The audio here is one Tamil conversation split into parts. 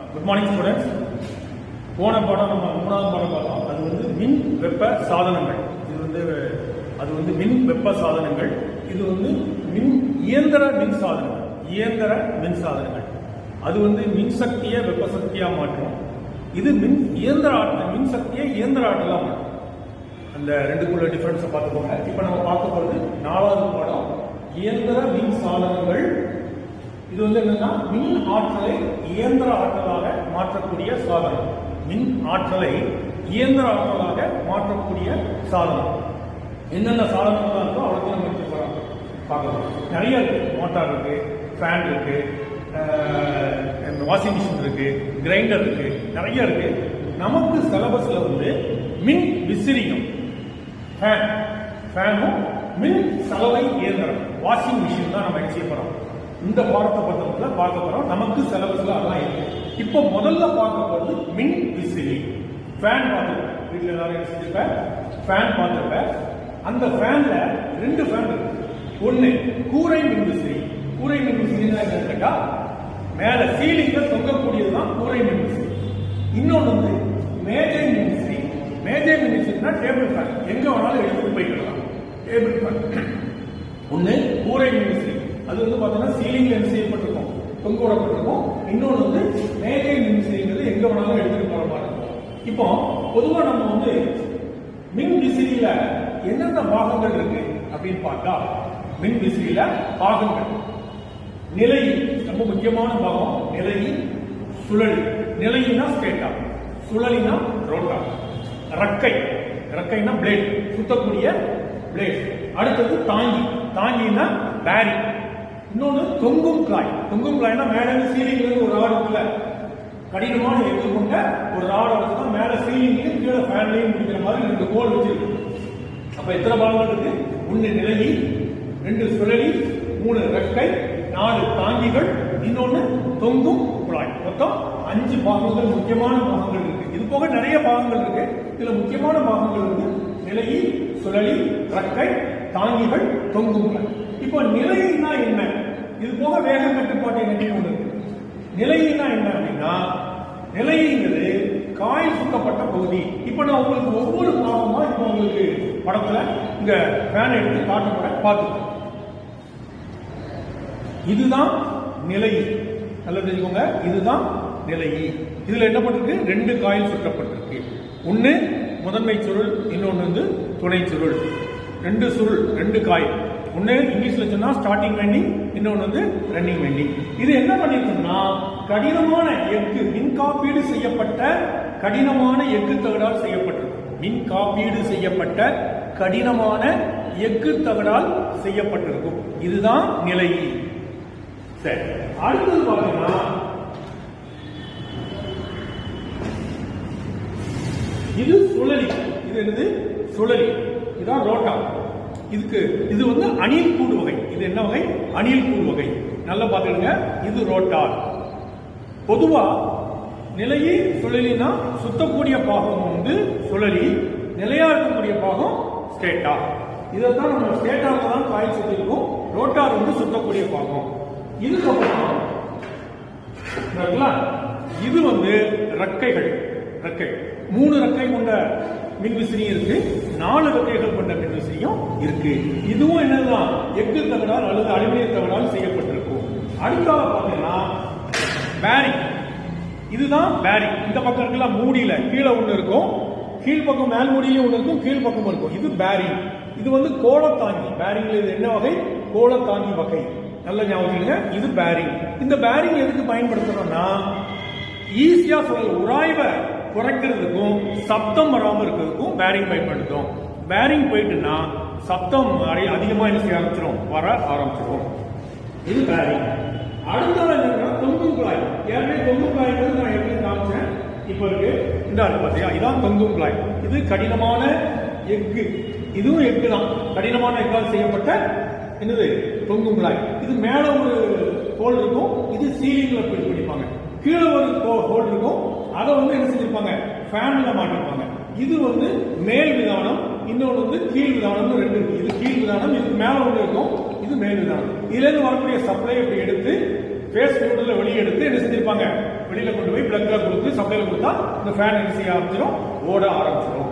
குட் மார்னிங் ஸ்டூடெண்ட்ஸ் போன பாடம் நம்ம மூணாவது பாடம் பார்த்தோம் அது வந்து மின் வெப்ப சாதனங்கள் இது வந்து அது வந்து மின் வெப்ப சாதனங்கள் இது வந்து மின் இயந்திர மின் சாதனங்கள் இயந்திர மின் சாதனங்கள் அது வந்து மின் சக்தியை வெப்ப சக்தியா மாற்றும் இது மின் இயந்திர ஆற்றல் மின் சக்தியை இயந்திர ஆற்றலா மாற்றும் அந்த ரெண்டுக்குள்ள டிஃபரன்ஸை பார்த்துக்கோங்க இப்போ நம்ம பார்க்க போகிறது நாலாவது பாடம் இயந்திர மின் சாதனங்கள் இது வந்து என்னன்னா மின் ஆற்றலை இயந்திர ஆற்றலாக மாற்றக்கூடிய சாதனம் மின் ஆற்றலை இயந்திர ஆற்றலாக மாற்றக்கூடிய சாதனம் என்னென்ன சாதனங்கள்லாம் இருக்கோ அவ்வளோத்தையும் நம்ம எடுத்து போகிறோம் பார்க்கலாம் நிறைய இருக்கு மோட்டார் இருக்கு ஃபேன் இருக்கு வாஷிங் மிஷின் இருக்கு கிரைண்டர் இருக்கு நிறைய இருக்கு நமக்கு சிலபஸ்ல வந்து மின் விசிறியும் ஃபேன் ஃபேனும் மின் சலவை இயந்திரம் வாஷிங் மிஷின் தான் நம்ம என்ன செய்ய போறோம் இந்த பாடத்தை பத்திரத்துல பார்க்க போறோம் நமக்கு சிலபஸ்ல அதெல்லாம் இருக்கு இப்போ முதல்ல பார்க்க போறது மின் விசிறி ஃபேன் பார்த்துருப்பேன் வீட்டில் எல்லாரும் என்ன செஞ்சிருப்பேன் ஃபேன் பார்த்துருப்பேன் அந்த ஃபேன்ல ரெண்டு ஃபேன் இருக்கு ஒன்னு கூரை மின் விசிறி கூரை மின் விசிறினா என்னன்னு கேட்டா மேல சீலிங்ல தொங்கக்கூடியதுதான் கூரை மின் விசிறி இன்னொன்னு வந்து மேஜை மின் விசிறி மேஜை மின் விசிறினா டேபிள் ஃபேன் எங்க வேணாலும் எடுத்துட்டு போய்க்கலாம் டேபிள் ஃபேன் ஒண்ணு கூரை மின் விசிறி அது வந்து பாத்தீங்கன்னா சீலிங்ல என்ன செய்யப்பட்டிருக்கும் தொங்க விடப்பட்டிருக்கும் இன்னொன்னு வந்து மேஜை மின் விசிறிங்கிறது எங்க வேணாலும் எடுத்துட்டு போற மாதிரி இருக்கும் இப்போ பொதுவா நம்ம வந்து மின் விசிறியில என்னென்ன பாகங்கள் இருக்கு அப்படின்னு பார்த்தா மின் விசிறியில பாகங்கள் நிலை ரொம்ப முக்கியமான பாகம் நிலை சுழலி நிலையினா ஸ்டேட்டா சுழலினா ரோட்டா ரக்கை ரக்கைனா பிளேட் சுத்தக்கூடிய பிளேட் அடுத்தது தாங்கி தாங்கினா பேரி இன்னொன்னு தொங்கும் காய் தொங்கும் காய்னா மேல சீலிங்ல இருந்து ஒரு ராடு இருக்குல்ல கடினமான எக்கு கொண்ட ஒரு ராடை வச்சு தான் மேல சீலிங்லையும் கீழே ஃபேன்லையும் முடிக்கிற மாதிரி ரெண்டு கோல் வச்சிருக்கு அப்ப எத்தனை பாகங்கள் இருக்கு ஒன்னு நிலையி ரெண்டு சுழலி மூணு ரெக்கை நாலு தாங்கிகள் இன்னொன்னு தொங்கும் குழாய் மொத்தம் அஞ்சு பாகங்கள் முக்கியமான பாகங்கள் இருக்கு இது போக நிறைய பாகங்கள் இருக்கு இதுல முக்கியமான பாகங்கள் வந்து நிலையி சுழலி ரெக்கை தாங்கிகள் தொங்கும் குழாய் இப்போ நிலையினா என்ன இது போக வேக கட்டுப்பாட்டு என்ன ஒன்று இருக்கு நிலையினா என்ன அப்படின்னா நிலைங்கிறது காய் சுத்தப்பட்ட பகுதி இப்ப நான் உங்களுக்கு ஒவ்வொரு பாகமா இப்ப உங்களுக்கு படத்துல இங்க ஃபேன் எடுத்து காட்ட போறேன் பார்த்துக்கோங்க இதுதான் நிலை நல்லா தெரிஞ்சுக்கோங்க இதுதான் நிலை இதுல என்ன பண்ணிருக்கு ரெண்டு காயில் சுற்றப்பட்டிருக்கு ஒன்னு முதன்மை சுருள் இன்னொன்னு வந்து துணை சுருள் ரெண்டு சுருள் ரெண்டு காயில் ஒன்னு இங்கிலீஷ்ல சொன்னா ஸ்டார்டிங் வெண்டிங் இன்னொன்னு வந்து ரன்னிங் வெண்டிங் இது என்ன பண்ணிருக்கோம்னா கடினமான எஃகு மின் காப்பீடு செய்யப்பட்ட கடினமான எஃகு தகடால் செய்யப்பட்டிருக்கு மின் காப்பீடு செய்யப்பட்ட கடினமான எஃகு தகடால் செய்யப்பட்டிருக்கும் இதுதான் நிலை சரி அடுத்தது பாத்தீங்கன்னா இது சுழலி இது என்னது சுழலி இதுதான் ரோட்டா இதுக்கு இது வந்து அணில் கூடு வகை இது என்ன வகை அணில் கூடு வகை நல்லா பாத்துடுங்க இது ரோட்டார் பொதுவா நிலையை சுழலினா சுத்தக்கூடிய பாகம் வந்து சுழலி நிலையா இருக்கக்கூடிய பாகம் ஸ்டேட்டா இதைத்தான் நம்ம ஸ்டேட்டால தான் காய் சுத்திருக்கோம் ரோட்டார் வந்து சுத்தக்கூடிய பாகம் இதுக்கப்புறம் இது வந்து ரெக்கைகள் ரெக்கை மூணு ரெக்கை கொண்ட மின்விசிறியும் இருக்கு நாலு ரெக்கைகள் கொண்ட மின்விசிறியும் இருக்கு இதுவும் என்னதுதான் எஃகு தகடால் அல்லது அலுமினிய தகடால் செய்யப்பட்டிருக்கும் அடுத்தாக பார்த்தீங்கன்னா பேரிங் இதுதான் பேரிங் இந்த பக்கம் இருக்கலாம் மூடியில கீழே ஒண்ணு இருக்கும் கீழ் பக்கம் மேல் மூடியிலும் ஒண்ணு இருக்கும் கீழ் பக்கம் இருக்கும் இது பேரிங் இது வந்து கோலத்தாங்கி பேரிங்ல இது என்ன வகை கோலத்தாங்கி வகை நல்ல ஞாபகம் இது பேரிங் இந்த பேரிங் எதுக்கு பயன்படுத்துறோம்னா ஈஸியா சொல்ல உராய்வை குறைக்கிறதுக்கும் சப்தம் வராம இருக்கிறதுக்கும் பேரிங் பயன்படுத்தும் பேரிங் போயிட்டுன்னா சப்தம் அதிகமா என்ன செய்ய ஆரம்பிச்சிடும் வர ஆரம்பிச்சிடும் இது பேரிங் அடுத்தது என்னன்னா தொங்கும் குழாய் ஏற்கனவே தொங்கும் குழாய்ங்கிறது நான் எப்படி காமிச்சேன் இப்போ இருக்கு இந்த இருக்கு பாத்தியா இதான் தொங்கும் குழாய் இது கடினமான எஃகு இதுவும் எஃகு தான் கடினமான எஃகால் செய்யப்பட்ட என்னது தொங்கும் குழாய் இது மேல ஒரு ஹோல் இருக்கும் இது சீலிங்ல போய் பிடிப்பாங்க கீழே ஒரு ஹோல் இருக்கும் அதை வந்து என்ன செஞ்சிருப்பாங்க ஃபேன்ல மாட்டிருப்பாங்க இது வந்து மேல் விதானம் இன்னொன்று வந்து கீழ் விதானம் ரெண்டு இருக்கு இது கீழ் விதானம் இதுக்கு மேல ஒன்று இருக்கும் இது மேல் விதானம் இதுல இருந்து வரக்கூடிய சப்ளை இப்படி எடுத்து ஃபேஸ் ஃபுட்ல வெளியே எடுத்து என்ன செஞ்சிருப்பாங்க வெளியில கொண்டு போய் பிளக்ல கொடுத்து சப்ளைல கொடுத்தா இந்த ஃபேன் என்ன செய்ய ஆரம்பிச்சிடும் ஓட ஆரம்பிச்சிடும்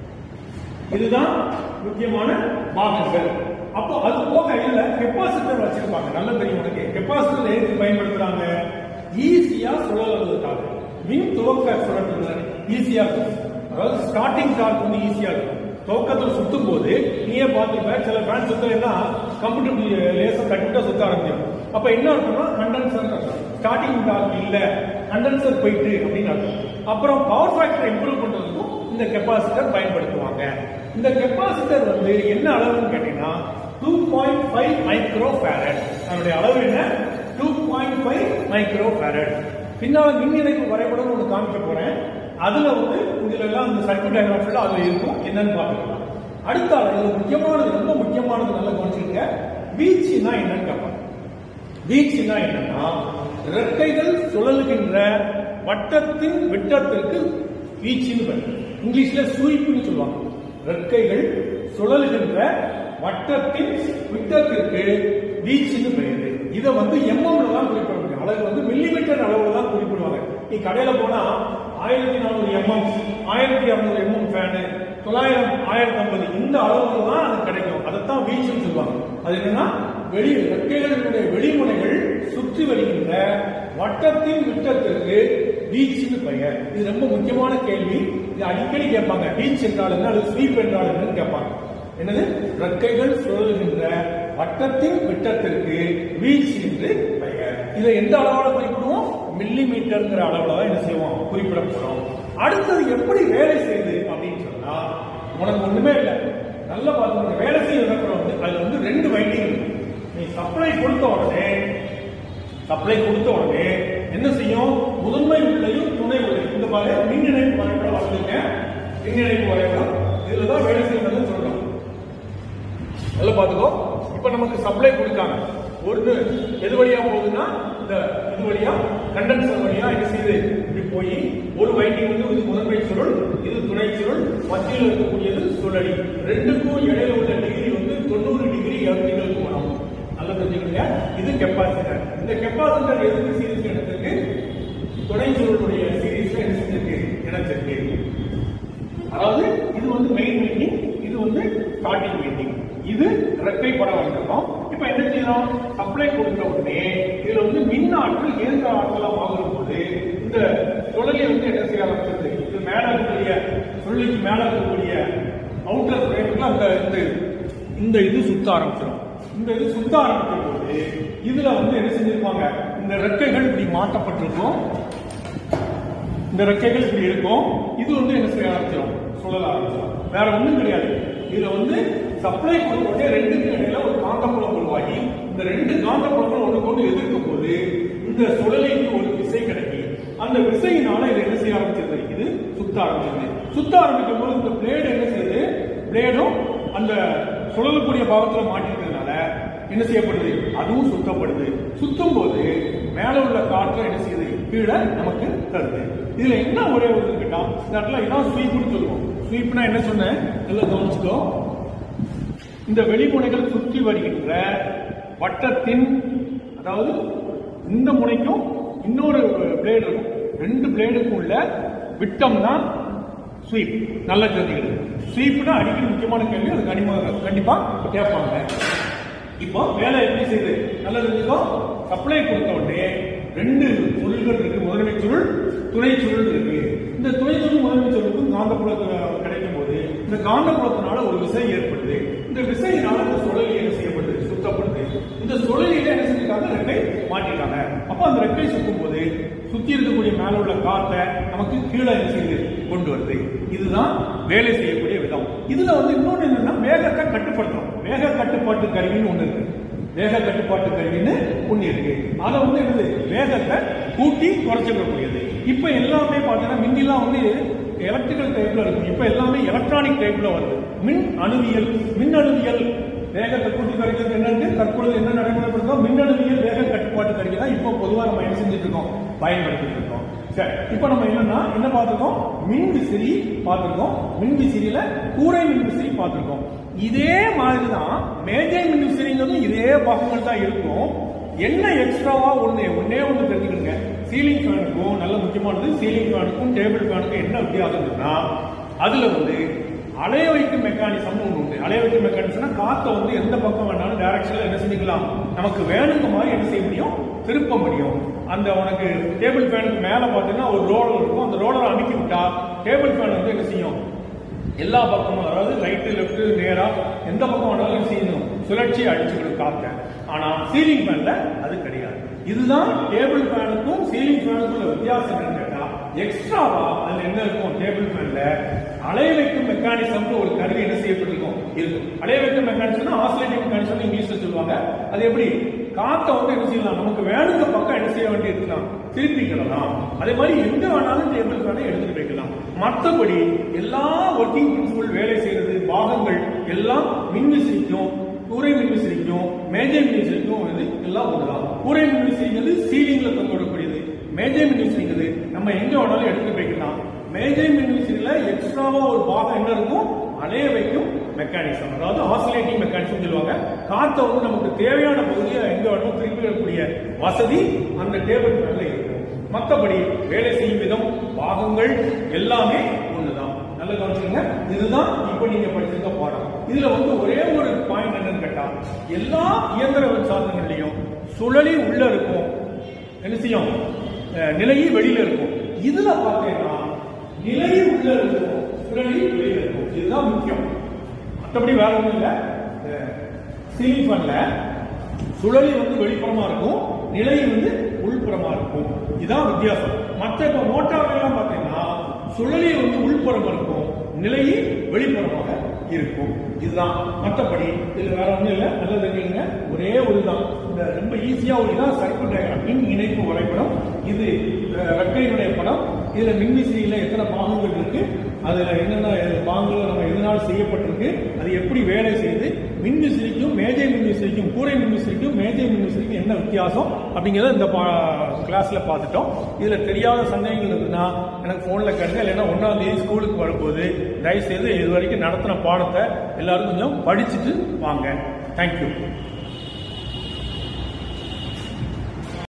இதுதான் முக்கியமான பாகங்கள் அப்போ அது போக இதுல கெப்பாசிட்டர் வச்சிருப்பாங்க நல்ல தெரியும் உனக்கு கெப்பாசிட்டர் எதுக்கு பயன்படுத்துறாங்க ஈஸியா சுழல்வதற்காக மின் துவக்க சுழற்றது ஈஸியா இருக்கும் அதாவது ஸ்டார்டிங் டார்க் வந்து ஈஸியா இருக்கும் துவக்கத்துல சுத்தும் போது நீயே பார்த்துருப்ப சில ஃபேன் சுத்தலைன்னா கம்ப்யூட்டர் லேசா கட்டுட்டா சுத்த ஆரம்பிச்சிடும் அப்ப என்ன இருக்கும்னா கண்டென்சர் ஸ்டார்டிங் டார்க் இல்ல கண்டென்சர் போயிட்டு அப்படின்னு அர்த்தம் அப்புறம் பவர் ஃபேக்டர் இம்ப்ரூவ் பண்றதுக்கும் இந்த கெப்பாசிட்டர் பயன்படுத்துவாங்க இந்த கெப்பாசிட்டர் வந்து என்ன அளவுன்னு கேட்டீங்கன்னா two point five micro farad அதனுடைய அளவு என்ன two point five micro farad பின்னால மின் இணைப்பு வரைபடம் ஒன்று காமிக்க போறேன் அதுல வந்து இதுல எல்லாம் இந்த சர்க்கியூட் டயக்ராம் ஃபுல்லா அதுல இருக்கும் என்னன்னு பார்த்துக்கலாம் அடுத்த ஆள் இதுல முக்கியமானது ரொம்ப முக்கியமானது நல்லா கவனிச்சுங்க வீச்சுனா என்னன்னு கேட்பாங்க வீச்சுனா என்னன்னா ரெக்கைகள் சுழலுகின்ற வட்டத்தின் விட்டத்திற்கு வீச்சுன்னு பேர் இங்கிலீஷ்ல ஸ்வீப்னு சொல்லுவாங்க ரெக்கைகள் சுழலுகின்ற வட்டத்தின் விட்டத்திற்கு வீச்சுன்னு பெயர் இதை வந்து எம்எம்ல தான் குறிப்பிட முடியும் அளவு வந்து மில்லிமீட்டர் அளவுல தான் குறிப்பிடுவாங்க நீ கடையில போனா ஆயிரத்தி நானூறு எம்எம் ஆயிரத்தி இரநூறு எம்எம் ஃபேனு தொள்ளாயிரம் ஆயிரத்தி ஐம்பது இந்த அளவுல தான் அது கிடைக்கும் அதைத்தான் வீச்சுன்னு சொல்லுவாங்க அது என்னன்னா வெளி ரெக்கைகளினுடைய வெளிமுனைகள் சுற்றி வருகின்ற வட்டத்தின் விட்டத்திற்கு வீச்சுன்னு பெயர் இது ரொம்ப முக்கியமான கேள்வி இது அடிக்கடி கேட்பாங்க வீச் என்றால் என்ன அல்லது ஸ்வீப் என்றால் என்னன்னு கேட்பாங்க என்னது ரெக்கைகள் சுழல்கின்ற வட்டத்தின் விட்டத்திற்கு வீச் என்று பெயர் இதை எந்த அளவோட குறிப்பிடுவோம் மில்லி மீட்டர்ங்கிற அளவுல தான் என்ன செய்வோம் குறிப்பிட போறோம் அடுத்தது எப்படி வேலை செய்யுது அப்படின்னு சொன்னா உனக்கு ஒண்ணுமே இல்லை நல்லா பார்த்து வேலை செய்ய இறக்குறோம் வந்து அதுல வந்து ரெண்டு வைண்டிங் இருக்கு நீ சப்ளை கொடுத்த உடனே சப்ளை கொடுத்த உடனே என்ன செய்யும் முதன்மை உள்ளையும் துணை உள்ளையும் இந்த மாதிரி மின் இணைப்பு வரைபடம் வளர்ந்துருக்கேன் மின் இணைப்பு வரைபடம் இதுல தான் வேலை செய்யறதுன்னு சொல்றோம் நல்லா பாத்துக்கோ இப்ப நமக்கு சப்ளை கொடுக்காங்க ஒன்று எது வழியா போகுதுன்னா இந்த இது வழியா கண்டென்சர் வழியா என்ன செய்யுது இப்படி போய் ஒரு வைண்டிங் வந்து இது முதன்மை சுருள் இது துணை சுருள் மத்தியில் இருக்கக்கூடியது சுழலி ரெண்டுக்கும் இடையில உள்ள டிகிரி வந்து தொண்ணூறு டிகிரி இருநூறு கோணம் நல்லா தெரிஞ்சுக்கோங்க இது கெப்பாசிட்டர் இந்த கெப்பாசிட்டர் எதுக்கு சீரிஸ் எடுத்திருக்கு துணை சுருளுடைய சீரிஸ்ல என்ன செஞ்சிருக்கு இணைச்சிருக்கு அதாவது இது வந்து மெயின் மீட்டிங் இது வந்து ஸ்டார்டிங் மீட்டிங் இது ரெக்கை படம் வந்திருக்கோம் இப்ப என்ன செய்யறோம் சப்ளை கொடுத்த உடனே இதுல வந்து மின் ஆற்றல் இயந்திர ஆற்றலா மாறும் போது இந்த சுழலி வந்து என்ன செய்ய ஆரம்பிச்சது இது மேல இருக்கக்கூடிய சுழலிக்கு மேல இருக்கக்கூடிய அவுட்டர் ஃப்ரேம்ல அந்த இந்த இந்த இது சுத்த ஆரம்பிச்சிடும் இந்த இது சுத்த ஆரம்பிக்கும் போது இதுல வந்து என்ன செஞ்சிருப்பாங்க இந்த ரெக்கைகள் இப்படி மாற்றப்பட்டிருக்கும் இந்த ரெக்கைகள் இப்படி இருக்கும் இது வந்து என்ன செய்ய ஆரம்பிச்சிடும் சுழல ஆரம்பிச்சிடும் வேற ஒண்ணும் கிடையாது இதுல வந்து சப்ளை கொடுத்த உடனே ரெண்டுக்கு இடையில ஒரு காந்தப்புலம் உருவாகி இந்த ரெண்டு காந்தப்புலங்களும் ஒன்று கொண்டு எதிர்க்கும் போது இந்த சுழலிக்கு ஒரு விசை கிடைக்கும் அந்த விசையினால இது என்ன செய்ய ஆரம்பிச்சது இது சுத்த ஆரம்பிச்சது சுத்த ஆரம்பிக்கும் போது இந்த பிளேடு என்ன செய்யுது பிளேடும் அந்த சுழலக்கூடிய பாகத்துல மாட்டிருக்கிறதுனால என்ன செய்யப்படுது அதுவும் சுத்தப்படுது சுத்தும் போது மேல உள்ள காற்று என்ன செய்யுது கீழே நமக்கு தருது இதுல என்ன ஒரே ஒரு கேட்டா இந்த இடத்துல இதான் ஸ்வீப்னு சொல்லுவோம் ஸ்வீப்னா என்ன சொன்னேன் எல்லாம் கவனிச்சுக்கோ இந்த வெளிமுனைகள் சுற்றி வருகின்ற வட்டத்தின் அதாவது இந்த முனைக்கும் இன்னொரு பிளேடு இருக்கும் ரெண்டு பிளேடுக்கும் உள்ள விட்டம் தான் ஸ்வீப் நல்லா தெரிஞ்சுக்கிறது ஸ்வீப்னா அடிக்கடி முக்கியமான கேள்வி அது கண்டிப்பா கண்டிப்பா கேட்பாங்க இப்போ வேலை எப்படி செய்யுது நல்லா தெரிஞ்சுக்கோ சப்ளை கொடுத்த உடனே ரெண்டு சுருள்கள் இருக்கு முதன்மை சுருள் துணை சுருள் இருக்கு இந்த துணை சுருள் முதன்மை சுருளுக்கும் காந்தப்புலம் கிடைக்கும் போது இந்த காந்தப்புலத்தினால ஒரு விசை ஏற்படுது இந்த விசையினால இந்த சுழலி என்ன செய்யப்படுது சுத்தப்படுது இந்த சுழலியில என்ன செஞ்சிருக்காங்க ரெக்கை மாட்டிட்டாங்க அப்ப அந்த ரெக்கை சுத்தும் போது சுத்தி இருக்கக்கூடிய மேல உள்ள காத்தை நமக்கு கீழே என்ன செய்யுது கொண்டு வருது இதுதான் வேலை செய்யக்கூடிய விதம் இதுல வந்து இன்னொன்னு என்னன்னா வேகத்தை கட்டுப்படுத்தும் வேக கட்டுப்பாட்டு கருவின்னு ஒண்ணு இருக்கு வேக கட்டுப்பாட்டு கருவின்னு ஒண்ணு இருக்கு அதை வந்து என்னது வேகத்தை கூட்டி குறைச்சிடக்கூடியது இப்ப எல்லாமே பாத்தீங்கன்னா முந்திலாம் வந்து எலக்ட்ரிக்கல் டைப்ல இருக்கும் இப்ப எல்லாமே எலக்ட்ரானிக் டைப்ல வருது மின் அணுவியல் மின் அணுவியல் வேகத்தை கூட்டி குறைக்கிறது என்னன்னு தற்பொழுது என்ன நடைமுறைப்படுத்தோம் மின்னணுவியல் வேக கட்டுப்பாட்டு கருவி தான் இப்போ பொதுவா நம்ம என்ன செஞ்சுட்டு இருக்கோம் பயன்படுத்திட்டு இருக்கோம் சரி இப்போ நம்ம என்னன்னா என்ன பார்த்திருக்கோம் மின் விசிறி பார்த்திருக்கோம் மின் விசிறியில கூரை மின் விசிறி பார்த்திருக்கோம் இதே மாதிரி தான் மேஜை மின் விசிறிங்கிறதும் இதே பாகங்கள் தான் இருக்கும் என்ன எக்ஸ்ட்ராவா ஒண்ணு ஒன்னே ஒண்ணு தெரிஞ்சுக்கணுங்க சீலிங் ஃபேனுக்கும் நல்ல முக்கியமானது சீலிங் ஃபேனுக்கும் டேபிள் ஃபேனுக்கும் என்ன வித்தியாசம்னா அதுல வந்து அலைய வைக்கும் மெக்கானிசம் ஒன்று உண்டு அலைய வைக்கும் மெக்கானிசம்னா காத்தை வந்து எந்த பக்கம் வேணாலும் டைரக்ஷன்ல என்ன செஞ்சுக்கலாம் நமக்கு வேணுங்க மாதிரி என்ன செய்ய முடியும் திருப்ப முடியும் அந்த உனக்கு டேபிள் ஃபேனுக்கு மேல பார்த்தீங்கன்னா ஒரு ரோலர் இருக்கும் அந்த ரோலரை அமைக்கி விட்டா டேபிள் ஃபேன் வந்து என்ன செய்யும் எல்லா பக்கமும் அதாவது ரைட்டு லெஃப்ட் நேரா எந்த பக்கம் வேணாலும் என்ன செய்யணும் சுழற்சி அடிச்சுக்கிடும் காத்த ஆனா சீலிங் ஃபேன்ல அது கிடையாது இதுதான் டேபிள் ஃபேனுக்கும் சீலிங் ஃபேனுக்கும் உள்ள வித்தியாசம் என்னன்னு கேட்டா எக்ஸ்ட்ராவா அதுல என்ன இருக்கும் டேபிள் ஃபேன்ல அலைய வைக்கும் மெக்கானிசம்னு ஒரு கருவி என்ன செய்யப்பட்டிருக்கும் இருக்கும் அலைய வைக்கும் மெக்கானிசம்னா ஆசிலேட்டிங் மெக்கானிசம் இங்கிலீஷ்ல சொல்லுவாங்க அது எப்படி காத்த வந்து என்ன செய்யலாம் நமக்கு வேணுங்க பக்கம் என்ன செய்ய வேண்டி இருக்கலாம் திருப்பிக்கலாம் அதே மாதிரி எங்க வேணாலும் டேபிள் ஃபேனை எடுத்துட்டு போய்க்கலாம் மற்றபடி எல்லா ஒர்க்கிங் பிரின்சிபல் வேலை செய்யறது பாகங்கள் எல்லாம் மின்விசிறிக்கும் கூரை மின்விசிறிக்கும் மேஜை மின்விசிறிக்கும் வந்து எல்லாம் ஒண்ணுதான் கூரை மின்விசிறிங்கிறது சீலிங்ல தொங்க விடக்கூடியது மேஜை மின்விசிறிங்கிறது நம்ம எங்க வேணாலும் எடுத்துட்டு போய்க்கலாம் மேஜை மின்விசிறில எக்ஸ்ட்ராவா ஒரு பாகம் என்ன இருக்கும் அலைய வைக்கும் மெக்கானிசம் அதாவது ஆசிலேட்டிங் மெக்கானிசம் சொல்லுவாங்க காத்தை வந்து நமக்கு தேவையான பகுதியை எங்க வேணும் திருப்பி விடக்கூடிய வசதி அந்த டேபிள் ஃபேன்ல இருக்கும் மற்றபடி வேலை செய்யும் விதம் பாகங்கள் எல்லாமே ஒண்ணுதான் நல்ல கவனிச்சுங்க இதுதான் இப்ப நீங்க படிச்சிருக்க பாடம் இதுல வந்து ஒரே ஒரு பாயிண்ட் என்னன்னு கேட்டா எல்லா இயந்திர சாதனங்கள்லயும் சுழலி உள்ள இருக்கும் என்ன செய்யும் அஹ் நிலையை வெளியில இருக்கும் இதுல பார்த்தீங்கன்னா நிலை உள்ள இருக்கும் சுழலி வெளியில இருக்கும் இதுதான் முக்கியம் மற்றபடி வேற ஒண்ணும் இல்ல சீலிங் ஃபேன்ல சுழலி வந்து வெளிப்புறமா இருக்கும் நிலை வந்து உள்புறமா இருக்கும் இதான் வித்தியாசம் மற்ற இப்ப மோட்டார் எல்லாம் பாத்தீங்கன்னா சுழலி வந்து உள்புறம் இருக்கும் நிலையை வெளிப்புறமாக இருக்கும் இதுதான் மற்றபடி இதுல வேற ஒண்ணும் இல்ல நல்லது கேளுங்க ஒரே ஒரு தான் இந்த ரொம்ப ஈஸியா ஒரு இதான் சர்க்கிள் டயக்ராம் மின் இணைப்பு வரைபடம் இது அஹ், ரெக்கையினுடைய படம் இதுல மின்விசிறியில எத்தனை பாகங்கள் இருக்கு அதுல என்னென்ன பாகங்கள் நம்ம எதனால் செய்யப்பட்டிருக்கு அது எப்படி வேலை செய்யுது மின்விசிறிக்கும் மேஜை மின்விசிறிக்கும் கூரை மின்விசிறிக்கும் மேஜை மின்விசிறிக்கும் என்ன வித்தியாசம் அப்படிங்கிறத இந்த கிளாஸ்ல பார்த்துட்டோம் இதுல தெரியாத சந்தேகங்கள் இருக்குன்னா எனக்கு போன்ல கேளுங்க இல்லைன்னா ஒன்னாம் தேதி ஸ்கூலுக்கு வரும்போது தயவு செய்து இது வரைக்கும் நடத்தின பாடத்தை எல்லாரும் கொஞ்சம் படிச்சுட்டு வாங்க தேங்க்யூ